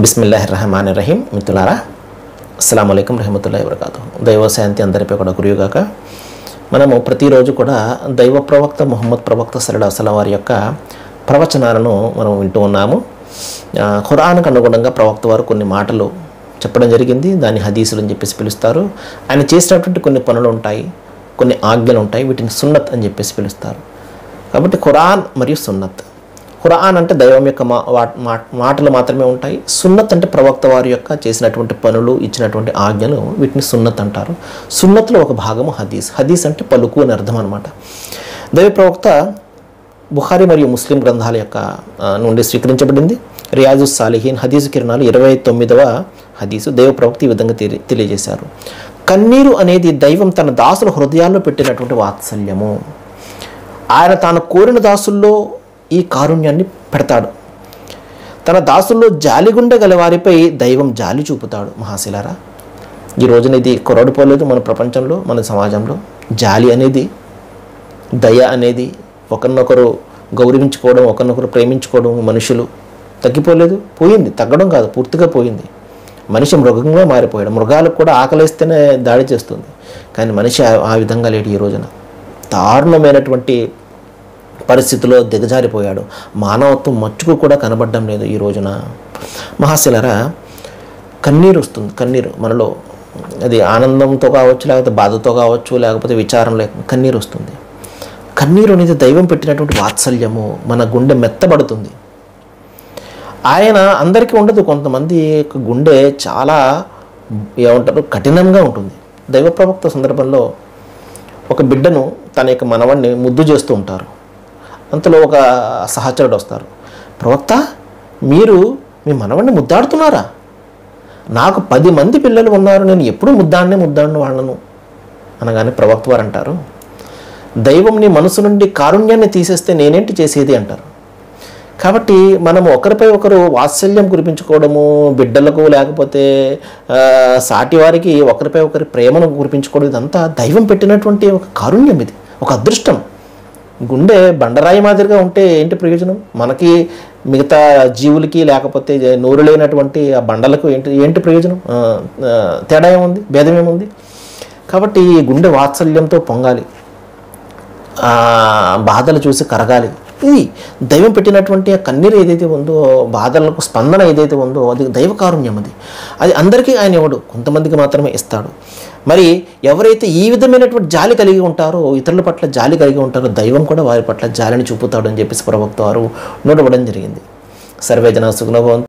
బిస్మిల్లాహి రహమాన్ రహీం మిత్రులారా అస్సలం అయికం రహమతుల్లా వరకాతు దైవ శాంతి అందరిపై కూడా గురిగాక మనము ప్రతిరోజు కూడా దైవ ప్రవక్త ముహమ్మద్ ప్రవక్త సరళ అసలం వారి యొక్క ప్రవచనాలను మనం వింటూ ఉన్నాము ఆ, ఖురాన్కు అనుగుణంగా ప్రవక్త వారు కొన్ని మాటలు చెప్పడం జరిగింది దాన్ని హదీసులు అని చెప్పేసి పిలుస్తారు ఆయన చేసినటువంటి కొన్ని పనులు ఉంటాయి కొన్ని ఆజ్ఞలు ఉంటాయి వీటిని సున్నత్ అని చెప్పేసి పిలుస్తారు కాబట్టి ఖురాన్ మరియు సున్నత్ ఖురాన్ అంటే దైవం యొక్క మా వా- మా- మాటలు మాత్రమే ఉంటాయి సున్నత్ అంటే ప్రవక్త వారి యొక్క చేసినటువంటి పనులు ఇచ్చినటువంటి ఆజ్ఞలు వీటిని సున్నత్ అంటారు సున్నత్లో ఒక భాగము హదీస్ హదీస్ అంటే పలుకు అని అర్థం అనమాట దైవ ప్రవక్త బుఖారి మరియు ముస్లిం గ్రంథాల యొక్క ఆ, నుండి స్వీకరించబడింది రియాజు సాలిహీన్ హదీసు కిరణాలు ఇరవై తొమ్మిదవ హదీసు దైవ ప్రవక్త ఈ విధంగా తెలి తెలియజేశారు కన్నీరు అనేది దైవం తన దాసుల హృదయాల్లో పెట్టినటువంటి వాత్సల్యము ఆయన తాను కోరిన దాసుల్లో ఈ కారుణ్యాన్ని పెడతాడు తన దాసుల్లో జాలిగుండె గల వారిపై దైవం జాలి చూపుతాడు మహాశిలారా ఈ రోజున ఇది కొరడిపోలేదు మన ప్రపంచంలో మన సమాజంలో జాలి అనేది దయ అనేది ఒకరినొకరు గౌరవించుకోవడం ఒకరినొకరు ప్రేమించుకోవడం మనుషులు తగ్గిపోలేదు పోయింది తగ్గడం కాదు పూర్తిగా పోయింది మనిషి మృగంగా మారిపోయాడు మృగాలకు కూడా ఆకలిస్తేనే దాడి చేస్తుంది కానీ మనిషి ఆ- ఆ విధంగా లేడు ఈ రోజున దారుణమైనటువంటి పరిస్థితిలో దిగజారిపోయాడు మానవత్వం మచ్చుకు కూడా కనబడడం లేదు ఈ రోజున మహాశిలరా కన్నీరు వస్తుంది కన్నీరు మనలో అది ఆనందంతో కావచ్చు లేకపోతే బాధతో కావచ్చు లేకపోతే విచారం లేక కన్నీరు వస్తుంది కన్నీరు అనేది దైవం పెట్టినటువంటి వాత్సల్యము మన గుండె మెత్తబడుతుంది ఆయన అందరికీ ఉండదు కొంతమంది యొక్క గుండె చాలా ఏమంటారు కఠినంగా ఉంటుంది దైవ ప్రవక్త సందర్భంలో ఒక బిడ్డను తన యొక్క మనవణ్ణి ముద్దు చేస్తూ ఉంటారు అంతలో ఒక సహచరుడు వస్తారు ప్రవక్త మీరు మీ మనవణ్ణి ముద్దాడుతున్నారా నాకు పది మంది పిల్లలు ఉన్నారు నేను ఎప్పుడు ముద్దాన్నే ముద్దాడిన వాళ్ళను అనగానే ప్రవక్త వారు అంటారు దైవం నీ మనసు నుండి కారుణ్యాన్ని తీసేస్తే నేనేంటి చేసేది అంటారు కాబట్టి మనము ఒకరిపై ఒకరు వాత్సల్యం కురిపించుకోవడము బిడ్డలకు లేకపోతే ఆ, సాటి వారికి ఒకరిపై ఒకరి ప్రేమను కురిపించుకోవడం ఇదంతా దైవం పెట్టినటువంటి ఒక కారుణ్యం ఇది ఒక అదృష్టం గుండె బండరాయి మాదిరిగా ఉంటే ఏంటి ప్రయోజనం మనకి మిగతా జీవులకి లేకపోతే నోరు లేనటువంటి ఆ బండలకు ఏంటి ఏంటి ప్రయోజనం ఆ, ఆ, తేడా ఏముంది భేదం ఏముంది కాబట్టి ఈ గుండె వాత్సల్యంతో పొంగాలి ఆ బాధలు చూసి కరగాలి ఇది దైవం పెట్టినటువంటి ఆ కన్నీరు ఏదైతే ఉందో బాధలకు స్పందన ఏదైతే ఉందో అది దైవ కారుణ్యం అది అది అందరికీ ఆయన ఇవ్వడు కొంతమందికి మాత్రమే ఇస్తాడు మరి ఎవరైతే ఈ విధమైనటువంటి జాలి కలిగి ఉంటారో ఇతరుల పట్ల జాలి కలిగి ఉంటారో దైవం కూడా వారి పట్ల జాలిని చూపుతాడు అని చెప్పేసి ప్రవక్త వారు నోటపడడం జరిగింది సర్వేజన సుగుణభవంతు